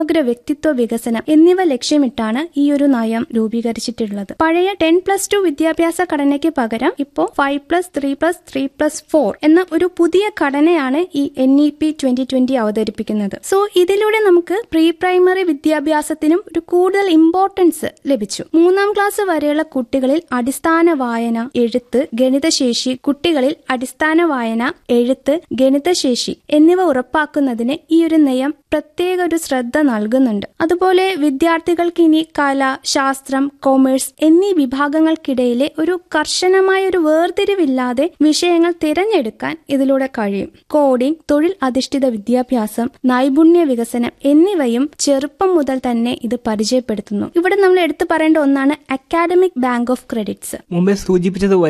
സമഗ്ര വ്യക്തിത്വ വികസനം എന്നിവ ലക്ഷ്യമിട്ടാണ് ഈ ഒരു നയം രൂപീകരിച്ചിട്ടുള്ളത് പഴയ ടെൻ പ്ലസ് ടു വിദ്യാഭ്യാസ ഘടനയ്ക്ക് പകരം ഇപ്പോൾ five plus three plus three plus four എന്ന ഒരു പുതിയ ഘടനയാണ് ഈ N E P twenty twenty അവതരിപ്പിക്കുന്നത് സോ ഇതിലൂടെ നമുക്ക് പ്രീ പ്രൈമറി വിദ്യാഭ്യാസത്തിനും ഒരു കൂടുതൽ ഇമ്പോർട്ടൻസ് ലഭിച്ചു മൂന്നാം ക്ലാസ് വരെയുള്ള കുട്ടികളിൽ അടിസ്ഥാന വായന എഴുത്ത് ഗണിതശേഷി കുട്ടികളിൽ അടിസ്ഥാന വായന എഴുത്ത് ഗണിതശേഷി എന്നിവ ഉറപ്പാക്കുന്നതിന് ഈ ഒരു നയം പ്രത്യേക ഒരു ശ്രദ്ധ നൽകുന്നുണ്ട് അതുപോലെ വിദ്യാർത്ഥികൾക്ക് ഇനി കല ശാസ്ത്രം കൊമേഴ്സ് എന്നീ വിഭാഗങ്ങൾക്കിടയിലെ ഒരു കർശനമായ ഒരു വേർതിരിവില്ലാതെ വിഷയങ്ങൾ തിരഞ്ഞെടുക്കാൻ ഇതിലൂടെ കഴിയും കോഡിംഗ് തൊഴിൽ അധിഷ്ഠിത വിദ്യാഭ്യാസം നൈപുണ്യ വികസനം എന്നിവയും ചെറുപ്പം മുതൽ തന്നെ ഇത് പരിചയപ്പെടുത്തുന്നു ഇവിടെ നമ്മൾ എടുത്തു പറയേണ്ട ഒന്നാണ് അക്കാഡമിക് ബാങ്ക് ഓഫ് ക്രെഡിറ്റ്സ് മുമ്പേ സൂചിപ്പിച്ചതുപോലെ